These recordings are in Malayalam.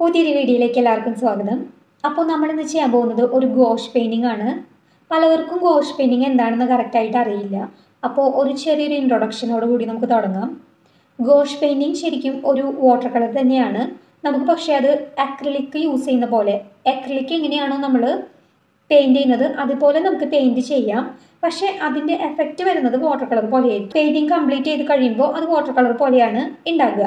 പുതിയൊരു വീഡിയോയിലേക്ക് എല്ലാവർക്കും സ്വാഗതം അപ്പോൾ നമ്മൾ ഇന്ന് ചെയ്യാൻ പോകുന്നത് ഒരു ഗോഷ് പെയിൻറ്റിംഗ് ആണ് പലവർക്കും ഗോഷ് പെയിൻറ്റിംഗ് എന്താണെന്ന് കറക്റ്റായിട്ട് അറിയില്ല അപ്പോൾ ഒരു ചെറിയൊരു ഇൻട്രൊഡക്ഷനോട് കൂടി നമുക്ക് തുടങ്ങാം ഗോഷ് പെയിൻറ്റിംഗ് ശരിക്കും ഒരു വാട്ടർ കളർ തന്നെയാണ് നമുക്ക് പക്ഷേ അത് അക്രിലിക് യൂസ് ചെയ്യുന്ന പോലെ അക്രിലിക് എങ്ങനെയാണോ നമ്മൾ പെയിൻറ് ചെയ്യുന്നത് അതുപോലെ നമുക്ക് പെയിൻറ് ചെയ്യാം പക്ഷേ അതിൻ്റെ എഫക്റ്റ് വരുന്നത് വാട്ടർ കളർ പോലെയായിരിക്കും പെയിൻറ്റിങ് കംപ്ലീറ്റ് ചെയ്ത് കഴിയുമ്പോൾ അത് വാട്ടർ കളർ പോലെയാണ് ഉണ്ടാകുക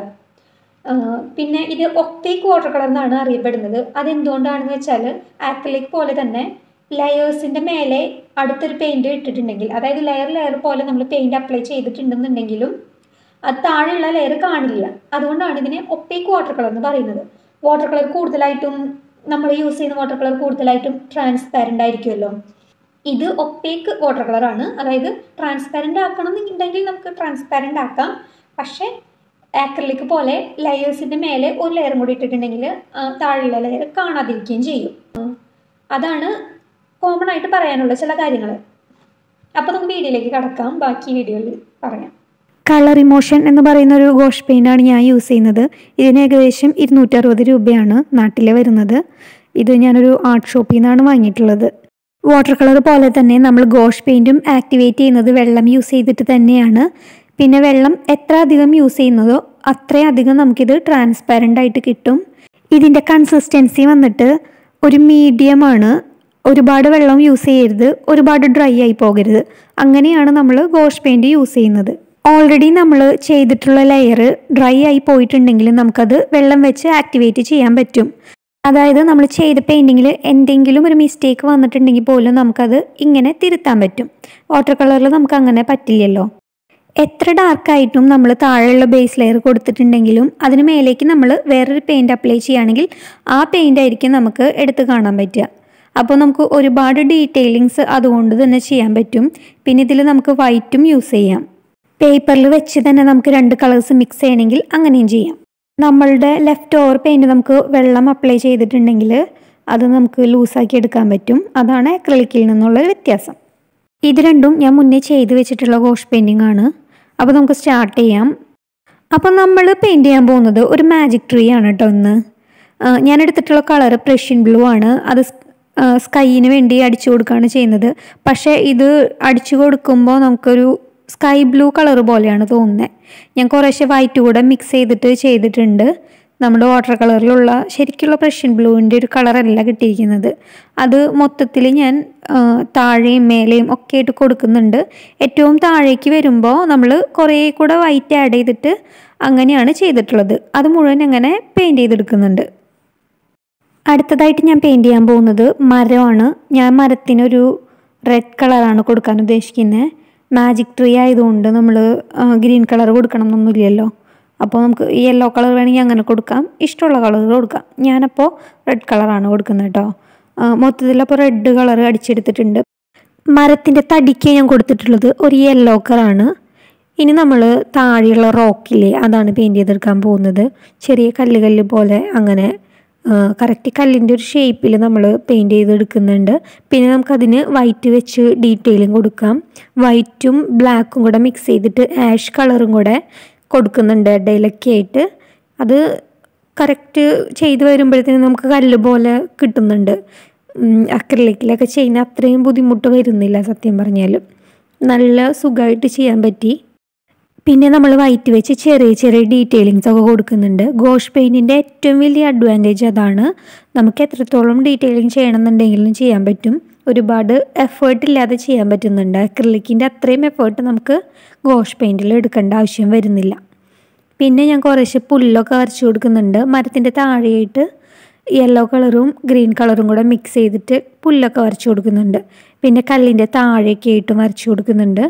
ആഹ് പിന്നെ ഇത് ഒക്ടേക്ക് വാട്ടർ കളർ എന്നാണ് അറിയപ്പെടുന്നത് അതെന്തുകൊണ്ടാണെന്ന് വെച്ചാൽ ആക്രിലിക് പോലെ തന്നെ ലെയേഴ്സിൻ്റെ മേലെ അടുത്തൊരു പെയിൻറ് ഇട്ടിട്ടുണ്ടെങ്കിൽ അതായത് ലെയർ ലെയർ പോലെ നമ്മൾ പെയിൻറ് അപ്ലൈ ചെയ്തിട്ടുണ്ടെന്നുണ്ടെങ്കിലും അത് താഴെയുള്ള ലെയർ കാണില്ല അതുകൊണ്ടാണ് ഇതിനെ ഒപ്പേക്ക് വാട്ടർ കളർ എന്ന് പറയുന്നത് വാട്ടർ കളർ കൂടുതലായിട്ടും നമ്മൾ യൂസ് ചെയ്യുന്ന വാട്ടർ കളർ കൂടുതലായിട്ടും ട്രാൻസ്പാരൻ്റ് ആയിരിക്കുമല്ലോ ഇത് ഒപ്പേക്ക് വാട്ടർ കളറാണ് അതായത് ട്രാൻസ്പാരൻ്റ് ആക്കണം എന്നുണ്ടെങ്കിൽ നമുക്ക് ട്രാൻസ്പാരൻ്റ് ആക്കാം പക്ഷേ ആക്രിലിക് പോലെ ലെയേഴ്സിൻ്റെ മേലെ ഒരു ലെയറും കൂടി ഇട്ടിട്ടുണ്ടെങ്കിൽ ആ, താഴെയുള്ള ലെയർ കാണാതിരിക്കുകയും ചെയ്യും ആ, അതാണ് കോമൺ ആയിട്ട് പറയാനുള്ള ചില കാര്യങ്ങൾ അപ്പോൾ നമുക്ക് വീഡിയോയിലേക്ക് കടക്കാം ബാക്കി വീഡിയോയിൽ പറയാം കളർ ഇമോഷൻ എന്ന് പറയുന്ന ഒരു ഗോഷ് പെയിൻ്റാണ് ഞാൻ യൂസ് ചെയ്യുന്നത് ഇതിന് ഏകദേശം ഇരുന്നൂറ്ററുപത് രൂപയാണ് നാട്ടിൽ വരുന്നത് ഇത് ഞാനൊരു ആർട്ട് ഷോപ്പിൽ നിന്നാണ് വാങ്ങിയിട്ടുള്ളത് വാട്ടർ കളർ പോലെ തന്നെ നമ്മൾ ഗോഷ് പെയിൻറ്റും ആക്ടിവേറ്റ് ചെയ്യുന്നത് വെള്ളം യൂസ് ചെയ്തിട്ട് തന്നെയാണ് പിന്നെ വെള്ളം എത്ര അധികം യൂസ് ചെയ്യുന്നതോ അത്രയധികം നമുക്കിത് ട്രാൻസ്പാരൻ്റ് ആയിട്ട് കിട്ടും ഇതിൻ്റെ കൺസിസ്റ്റൻസി വന്നിട്ട് ഒരു മീഡിയമാണ് ഒരുപാട് വെള്ളം യൂസ് ചെയ്യരുത് ഒരുപാട് ഡ്രൈ ആയി പോകരുത് അങ്ങനെയാണ് നമ്മൾ ഗോഷ് പെയിൻറ് യൂസ് ചെയ്യുന്നത് ഓൾറെഡി നമ്മൾ ചെയ്തിട്ടുള്ള ലെയർ ഡ്രൈ ആയി പോയിട്ടുണ്ടെങ്കിൽ നമുക്കത് വെള്ളം വെച്ച് ആക്ടിവേറ്റ് ചെയ്യാൻ പറ്റും അതായത് നമ്മൾ ചെയ്ത പെയിൻറ്റിങ്ങിൽ എന്തെങ്കിലും ഒരു മിസ്റ്റേക്ക് വന്നിട്ടുണ്ടെങ്കിൽ പോലും നമുക്കത് ഇങ്ങനെ തിരുത്താൻ പറ്റും വാട്ടർ കളറിൽ നമുക്ക് അങ്ങനെ പറ്റില്ലല്ലോ എത്ര ഡാർക്കായിട്ടും നമ്മൾ താഴെയുള്ള ബേസ് ലെയർ കൊടുത്തിട്ടുണ്ടെങ്കിലും അതിന് മേലേക്ക് നമ്മൾ വേറൊരു പെയിൻറ് അപ്ലൈ ചെയ്യുകയാണെങ്കിൽ ആ പെയിൻ്റ് ആയിരിക്കും നമുക്ക് എടുത്ത് കാണാൻ പറ്റുക അപ്പോൾ നമുക്ക് ഒരുപാട് ഡീറ്റെയിലിങ്സ് അതുകൊണ്ട് തന്നെ ചെയ്യാൻ പറ്റും പിന്നെ ഇതിൽ നമുക്ക് വൈറ്റും യൂസ് ചെയ്യാം പേപ്പറിൽ വെച്ച് തന്നെ നമുക്ക് രണ്ട് കളേഴ്സ് മിക്സ് ചെയ്യണമെങ്കിൽ അങ്ങനെയും ചെയ്യാം നമ്മളുടെ ലെഫ്റ്റ് ഓവർ പെയിൻറ് നമുക്ക് വെള്ളം അപ്ലൈ ചെയ്തിട്ടുണ്ടെങ്കിൽ അത് നമുക്ക് ലൂസാക്കി എടുക്കാൻ പറ്റും അതാണ് അക്രലിക്കിൽ നിന്നുള്ള വ്യത്യാസം ഇത് രണ്ടും ഞാൻ മുന്നേ ചെയ്ത് വെച്ചിട്ടുള്ള വാഷ് പെയിൻറ്റിംഗ് ആണ് അപ്പോൾ നമുക്ക് സ്റ്റാർട്ട് ചെയ്യാം അപ്പോൾ നമ്മൾ പെയിൻറ് ചെയ്യാൻ പോകുന്നത് ഒരു മാജിക് ട്രീ ആണ് കേട്ടോ ഇന്ന് ആ, ഞാൻ എടുത്തിട്ടുള്ള കളർ പ്രഷ്യൻ ബ്ലൂ ആണ് അത് സ്കൈയിന് വേണ്ടി അടിച്ചു കൊടുക്കുകയാണ് ചെയ്യുന്നത് പക്ഷേ ഇത് അടിച്ചു കൊടുക്കുമ്പോൾ നമുക്കൊരു സ്കൈ ബ്ലൂ കളർ പോലെയാണ് തോന്നുന്നത് ഞാൻ കുറേശ്ശെ വൈറ്റ് കൂടെ മിക്സ് ചെയ്തിട്ട് ചെയ്തിട്ടുണ്ട് നമ്മുടെ വാട്ടർ കളറിലുള്ള ശരിക്കുള്ള പ്രഷ്യൻ ബ്ലൂവിൻ്റെ ഒരു കളറല്ല കിട്ടിയിരിക്കുന്നത് അത് മൊത്തത്തിൽ ഞാൻ ആ, താഴെയും മേലെയും ഒക്കെ ആയിട്ട് കൊടുക്കുന്നുണ്ട് ഏറ്റവും താഴേക്ക് വരുമ്പോൾ നമ്മൾ കുറേ കൂടെ വൈറ്റ് ആഡ് ചെയ്തിട്ട് അങ്ങനെയാണ് ചെയ്തിട്ടുള്ളത് അത് മുഴുവൻ അങ്ങനെ പെയിൻറ് ചെയ്തെടുക്കുന്നുണ്ട് അടുത്തതായിട്ട് ഞാൻ പെയിൻറ് ചെയ്യാൻ പോകുന്നത് മരമാണ് ഞാൻ മരത്തിനൊരു റെഡ് കളറാണ് കൊടുക്കാൻ ഉദ്ദേശിക്കുന്നത് മാജിക് ട്രീ ആയതുകൊണ്ട് നമ്മൾ ഗ്രീൻ കളർ കൊടുക്കണം എന്നൊന്നുമില്ലല്ലോ അപ്പോൾ നമുക്ക് യെല്ലോ കളർ വേണമെങ്കിൽ അങ്ങനെ കൊടുക്കാം ഇഷ്ടമുള്ള കളർ കൊടുക്കാം ഞാനപ്പോൾ റെഡ് കളറാണ് കൊടുക്കുന്നത് കേട്ടോ മൊത്തത്തിലപ്പോൾ റെഡ് കളർ അടിച്ചെടുത്തിട്ടുണ്ട് മരത്തിൻ്റെ തടിക്ക് ഞാൻ കൊടുത്തിട്ടുള്ളത് ഒരു യെല്ലോ കളറാണ് ഇനി നമ്മൾ താഴെയുള്ള റോക്കില്ലേ അതാണ് പെയിൻറ് ചെയ്തെടുക്കാൻ പോകുന്നത് ചെറിയ കല്ല് കല്ല് പോലെ അങ്ങനെ കറക്റ്റ് കല്ലിൻ്റെ ഒരു ഷേപ്പിൽ നമ്മൾ പെയിൻറ് ചെയ്തെടുക്കുന്നുണ്ട് പിന്നെ നമുക്കതിന് വൈറ്റ് വെച്ച് ഡീറ്റെയിലും കൊടുക്കാം വൈറ്റും ബ്ലാക്കും കൂടെ മിക്സ് ചെയ്തിട്ട് ആഷ് കളറും കൂടെ കൊടുക്കുന്നുണ്ട് ഇടയിലൊക്കെ ആയിട്ട് അത് കറക്റ്റ് ചെയ്ത് വരുമ്പോഴത്തേനും നമുക്ക് കല്ല് പോലെ കിട്ടുന്നുണ്ട് അക്രലിക്കിലൊക്കെ ചെയ്യുന്ന അത്രയും ബുദ്ധിമുട്ട് വരുന്നില്ല സത്യം പറഞ്ഞാൽ നല്ല സുഖമായിട്ട് ചെയ്യാൻ പറ്റി പിന്നെ നമ്മൾ വൈറ്റ് വെച്ച് ചെറിയ ചെറിയ ഡീറ്റെയിലിങ്സ് ഒക്കെ കൊടുക്കുന്നുണ്ട് ഗോഷ് പെയിൻറ്റിൻ്റെ ഏറ്റവും വലിയ അഡ്വാൻറ്റേജ് അതാണ് നമുക്ക് എത്രത്തോളം ഡീറ്റെയിലിംഗ് ചെയ്യണമെന്നുണ്ടെങ്കിലും ചെയ്യാൻ പറ്റും ഒരുപാട് എഫേർട്ട് ഇല്ലാതെ ചെയ്യാൻ പറ്റുന്നുണ്ട് അക്രിലിക്കിൻ്റെ അത്രയും എഫേർട്ട് നമുക്ക് ഗോഷ് പെയിൻറ്റിൽ എടുക്കേണ്ട ആവശ്യം വരുന്നില്ല പിന്നെ ഞാൻ കുറേശ്ശെ പുല്ലൊക്കെ വരച്ച് കൊടുക്കുന്നുണ്ട് മരത്തിൻ്റെ താഴെയായിട്ട് യെല്ലോ കളറും ഗ്രീൻ കളറും കൂടെ മിക്സ് ചെയ്തിട്ട് പുല്ലൊക്കെ വരച്ച് കൊടുക്കുന്നുണ്ട് പിന്നെ കല്ലിൻ്റെ താഴേക്ക് ആയിട്ടും വരച്ച് കൊടുക്കുന്നുണ്ട്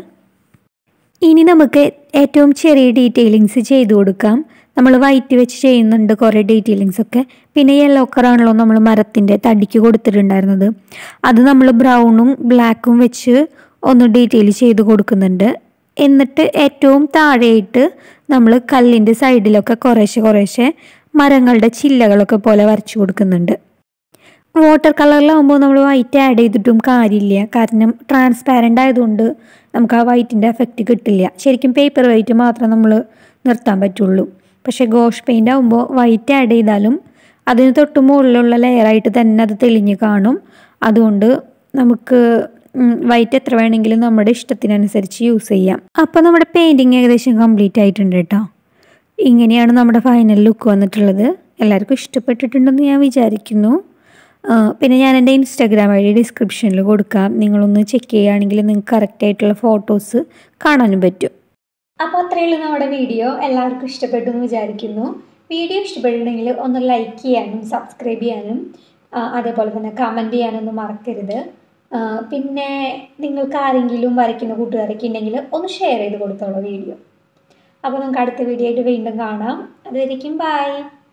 ഇനി നമുക്ക് ഏറ്റവും ചെറിയ ഡീറ്റെയിലിങ്സ് ചെയ്ത് കൊടുക്കാം നമ്മൾ വൈറ്റ് വെച്ച് ചെയ്യുന്നുണ്ട് കുറേ ഡീറ്റെയിലിങ്സ് ഒക്കെ പിന്നെ യെല്ലോ കളറാണല്ലോ നമ്മൾ മരത്തിൻ്റെ തടിക്ക് കൊടുത്തിട്ടുണ്ടായിരുന്നത് അത് നമ്മൾ ബ്രൗണും ബ്ലാക്കും വെച്ച് ഒന്ന് ഡീറ്റെയിൽ ചെയ്ത് കൊടുക്കുന്നുണ്ട് എന്നിട്ട് ഏറ്റവും താഴെയായിട്ട് നമ്മൾ കല്ലിൻ്റെ സൈഡിലൊക്കെ കുറേശ്ശെ കുറേശ്ശെ മരങ്ങളുടെ ചില്ലകളൊക്കെ പോലെ വരച്ചു കൊടുക്കുന്നുണ്ട് വാട്ടർ കളറിലാകുമ്പോൾ നമ്മൾ വൈറ്റ് ആഡ് ചെയ്തിട്ടും കാര്യമില്ല കാരണം ട്രാൻസ്പാരൻ്റ് ആയതുകൊണ്ട് നമുക്ക് ആ വൈറ്റിൻ്റെ എഫക്റ്റ് കിട്ടില്ല ശരിക്കും പേപ്പർ വൈറ്റ് മാത്രം നമ്മൾ നിർത്താൻ പറ്റുള്ളൂ പക്ഷേ ഗോഷ് പെയിൻ്റ് ആകുമ്പോൾ വൈറ്റ് ആഡ് ചെയ്താലും അതിന് തൊട്ട് മുകളിലുള്ള ലെയറായിട്ട് തന്നെ അത് തെളിഞ്ഞ് കാണും അതുകൊണ്ട് നമുക്ക് വൈറ്റ് എത്ര വേണമെങ്കിലും നമ്മുടെ ഇഷ്ടത്തിനനുസരിച്ച് യൂസ് ചെയ്യാം അപ്പോൾ നമ്മുടെ പെയിൻറ്റിങ് ഏകദേശം കംപ്ലീറ്റ് ആയിട്ടുണ്ട് കേട്ടോ ഇങ്ങനെയാണ് നമ്മുടെ ഫൈനൽ ലുക്ക് വന്നിട്ടുള്ളത് എല്ലാവർക്കും ഇഷ്ടപ്പെട്ടിട്ടുണ്ടെന്ന് ഞാൻ വിചാരിക്കുന്നു ആ, പിന്നെ ഞാൻ എൻ്റെ ഇൻസ്റ്റാഗ്രാം വഴി ഡിസ്ക്രിപ്ഷനിൽ കൊടുക്കാം നിങ്ങളൊന്ന് ചെക്ക് ചെയ്യുകയാണെങ്കിൽ നിങ്ങൾക്ക് കറക്റ്റായിട്ടുള്ള ഫോട്ടോസ് കാണാനും പറ്റും അപ്പോൾ അത്രയേ ഉള്ളൂ നമ്മുടെ വീഡിയോ എല്ലാവർക്കും ഇഷ്ടപ്പെട്ടു എന്ന് വിചാരിക്കുന്നു വീഡിയോ ഇഷ്ടപ്പെട്ടിട്ടുണ്ടെങ്കിൽ ഒന്ന് ലൈക്ക് ചെയ്യാനും സബ്സ്ക്രൈബ് ചെയ്യാനും ആ, അതേപോലെ തന്നെ കമൻറ്റ് ചെയ്യാനൊന്നും മറക്കരുത് ആ, പിന്നെ നിങ്ങൾക്ക് ആരെങ്കിലും വരയ്ക്കുന്ന കൂട്ടുകാരൊക്കെ ഉണ്ടെങ്കിൽ ഒന്ന് ഷെയർ ചെയ്ത് കൊടുത്തോളൂ വീഡിയോ അപ്പോൾ നമുക്ക് അടുത്ത വീഡിയോ ആയിട്ട് വീണ്ടും കാണാം അതുവരേക്കും ബൈ